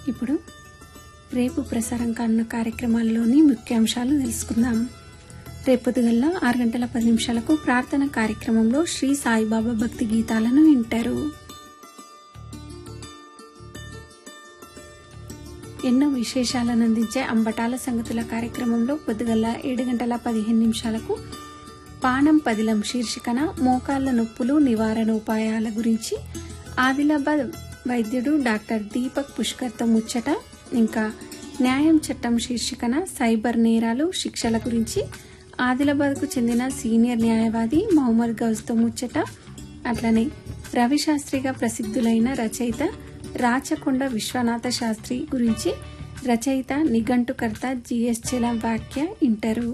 ఇప్పుడు రేపు ప్రసారం కానున్న కార్యక్రమాల్లోని ముఖ్యాంశాలు తెలుసుకుందాం రేపొద్దుగల్లా ఆరు గంటల పది నిమిషాలకు ప్రార్థన కార్యక్రమంలో శ్రీ సాయిబాబా భక్తి గీతాలను వింటారు ఎన్నో విశేషాలను అందించే అంబటాల సంగతుల కార్యక్రమంలో పొద్దుగల్ల ఏడు గంటల పదిహేను నిమిషాలకు పానం పదిలం శీర్షికన మోకాళ్ల నొప్పులు నివారణ ఉపాయాల గురించి ఆదిలాబాద్ వైద్యుడు డాక్టర్ దీపక్ పుష్కర్తో ముచ్చట ఇంకా న్యాయం చట్టం శీర్షికన సైబర్ నేరాలు శిక్షల గురించి ఆదిలాబాద్కు చెందిన సీనియర్ న్యాయవాది మహమ్మద్ గౌజ్తో ముచ్చట అట్లనే రవిశాస్త్రిగా ప్రసిద్ధులైన రచయిత రాచకొండ విశ్వనాథ శాస్త్రి గురించి రచయిత నిఘంటుకర్త జిఎస్ చెల వాక్య ఇంటరు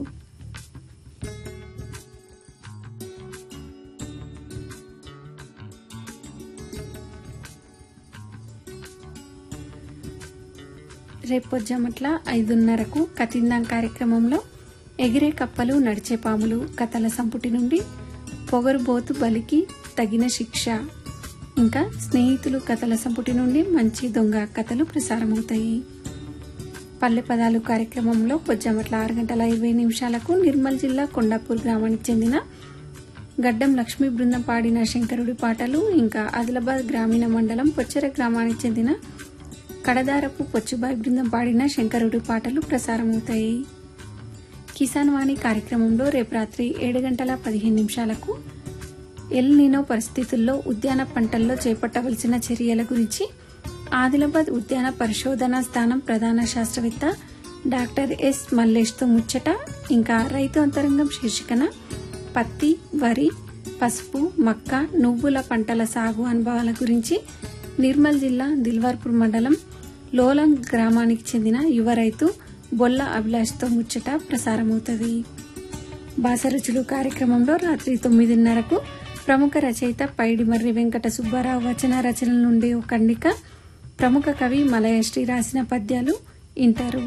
రేపొజ్జమట్ల ఐదున్నరకు కతిందాం కార్యక్రమంలో ఎగిరే కప్పలు నడిచే పాములు కథల సంపుటి నుండి పొగరుబోతు బలికి తగిన శిక్ష ఇంకా స్నేహితులు కథల సంపుటి నుండి మంచి దొంగ కథలు ప్రసారమవుతాయి పల్లె పదాలు కార్యక్రమంలో పొజ్జమట్ల ఆరు గంటల ఇరవై నిమిషాలకు నిర్మల్ జిల్లా కొండాపూర్ గ్రామానికి చెందిన గడ్డం లక్ష్మీ బృందం పాడిన శంకరుడి పాటలు ఇంకా ఆదిలాబాద్ గ్రామీణ మండలం పొచ్చెర గ్రామానికి చెందిన కడదారపు పొచ్చుబాయి బృందం పాడిన శంకరుడి పాటలు ప్రసారమవుతాయి కిసాన్ వాణి కార్యక్రమంలో రేపు రాత్రి ఏడు గంటల పదిహేను నిమిషాలకు ఎల్ నినో పరిస్థితుల్లో ఉద్యాన పంటల్లో చేపట్టవలసిన చర్యల గురించి ఆదిలాబాద్ ఉద్యాన పరిశోధనా స్థానం ప్రధాన శాస్త్రవేత్త డాక్టర్ ఎస్ మల్లేష్తో ముచ్చట ఇంకా రైతు అంతరంగం శీర్షికన పత్తి వరి పసుపు మక్క నువ్వుల పంటల సాగు అనుభవాల గురించి నిర్మల్ జిల్లా దిల్వార్పూర్ మండలం లోలం గ్రామానికి చెందిన యువ రైతు బొల్ల అభిలాష్తో ముచ్చట ప్రసారమవుతుంది బాసరుచులు కార్యక్రమంలో రాత్రి తొమ్మిదిన్నరకు ప్రముఖ రచయిత పైడిమర్రి వెంకట సుబ్బారావు వచన రచనల నుండి ఒక ఖండిక ప్రముఖ కవి మలయశ్రీ రాసిన పద్యాలు ఇంటారు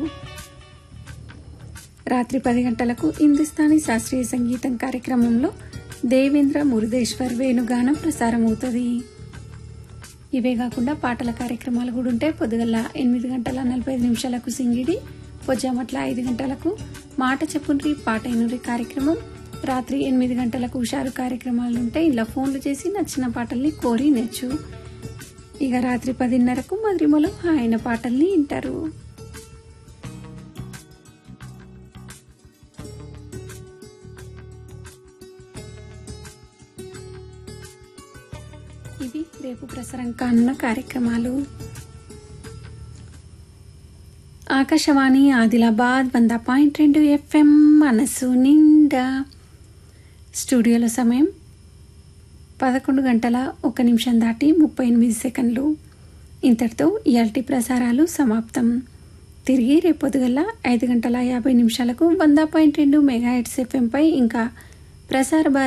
రాత్రి పది గంటలకు హిందుస్థానీ శాస్త్రీయ సంగీతం కార్యక్రమంలో దేవేంద్ర మురుదేశ్వర్ వేణుగానం ప్రసారమవుతుంది ఇవే కాకుండా పాటల కార్యక్రమాలు కూడా ఉంటాయి పొద్దుగల ఎనిమిది గంటల నలభై ఐదు నిమిషాలకు సింగిడి పొద్దుమట్ల ఐదు గంటలకు మాట చెప్పుండ్రి పాటైనరి కార్యక్రమం రాత్రి ఎనిమిది గంటలకు హుషారు కార్యక్రమాలు ఉంటాయి ఇలా ఫోన్లు చేసి నచ్చిన పాటల్ని కోరి నేర్చు ఇక రాత్రి పదిన్నరకు మధురిమలో ఆయన పాటల్ని వింటారు ఇవి రేపు ప్రసారం కానున్న కార్యక్రమాలు ఆకాశవాణి ఆదిలాబాద్ వంద పాయింట్ రెండు ఎఫ్ఎం మనసు నిండా స్టూడియోలో సమయం పదకొండు గంటల ఒక నిమిషం దాటి ముప్పై ఎనిమిది సెకండ్లు ఇంతటితో ఇయాల్టి ప్రసారాలు సమాప్తం తిరిగి రేపొద్దుగల ఐదు గంటల యాభై నిమిషాలకు వంద పాయింట్ రెండు మెగా హెడ్స్ ఎఫ్ఎంపై ఇంకా ప్రసార